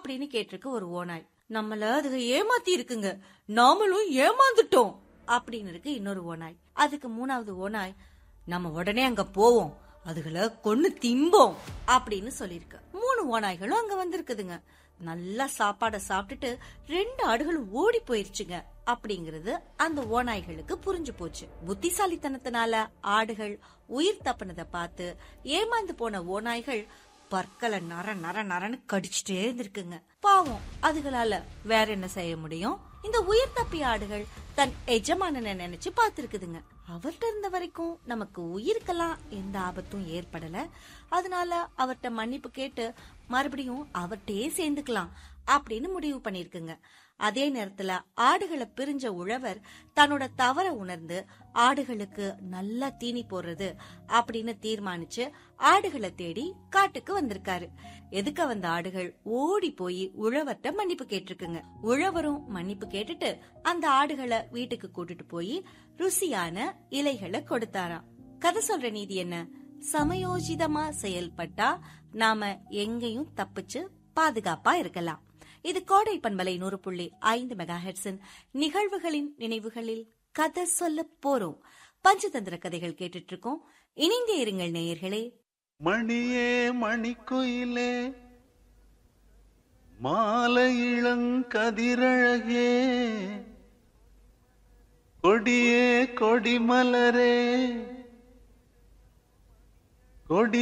அப்படின்னு கேட்டிருக்கு ஒரு ஓனாய் நம்மள அதுக ஏமாத்தி இருக்குங்க நாமளும் ஏமாந்துட்டோம் அப்படின்னு இருக்கு இன்னொரு ஓனாய் அதுக்கு மூணாவது ஓனாய் நம்ம உடனே அங்க போவோம் அதுகளை கொன்னு திம்போம் அப்படின்னு சொல்லிருக்கு மூணு ஓநாய்களும் அங்க வந்திருக்குதுங்க நல்லா சாப்பாடை சாப்பிட்டுட்டு ரெண்டு ஆடுகளும் ஓடி போயிருச்சுங்க அப்படிங்கறது அந்த ஓநாய்களுக்கு புரிஞ்சு போச்சு புத்திசாலித்தனத்தினால ஆடுகள் உயிர் தப்புனதை பார்த்து ஏமாந்து போன ஓநாய்கள் பற்களை நர நர நரன்னு கடிச்சிட்டே இருந்திருக்குங்க பாவம் அதுகளால வேற என்ன செய்ய முடியும் இந்த உயிர் தப்பி ஆடுகள் தன் எஜமானனை நினைச்சு பார்த்திருக்குதுங்க அவர்கிட்ட இருந்த வரைக்கும் நமக்கு உயிருக்கெல்லாம் எந்த ஆபத்தும் ஏற்படல அதனால அவர்கிட்ட மன்னிப்பு கேட்டு மறுபடியும் அவர்கிட்டயே சேர்ந்துக்கலாம் அப்படின்னு முடிவு பண்ணிருக்குங்க அதே நேரத்துல ஆடுகளை பிரிஞ்ச உழவர் தன்னோட தவற உணர்ந்து ஆடுகளுக்கு நல்லா தீனி போடுறது அப்படின்னு தீர்மானிச்சு ஆடுகளை தேடி காட்டுக்கு வந்திருக்காரு எதுக்க வந்த ஆடுகள் ஓடி போய் உழவர்கிட்ட மன்னிப்பு கேட்டிருக்குங்க உழவரும் மன்னிப்பு கேட்டுட்டு அந்த ஆடுகளை வீட்டுக்கு கூட்டிட்டு போய் ருசியான இலைகளை கொடுத்தாராம் கதை சொல்ற நீதி என்ன சமயோஜிதமா செயல்பட்டா நாம எங்கேயும் தப்பிச்சு பாதுகாப்பா இருக்கலாம் இது கோடை பண்பலை நூறு புள்ளி ஐந்து மெகா ஹெட்ஸின் நிகழ்வுகளின் நினைவுகளில் கதை சொல்ல போறோம் பஞ்சதந்திர கதைகள் கேட்டுட்டு இருக்கோம் இணைந்தே இருங்கள் நேயர்களே மணியே மணிக்குயிலே மாலை இளங்கதிரழகே கொடியே கொடிமலரே கொடி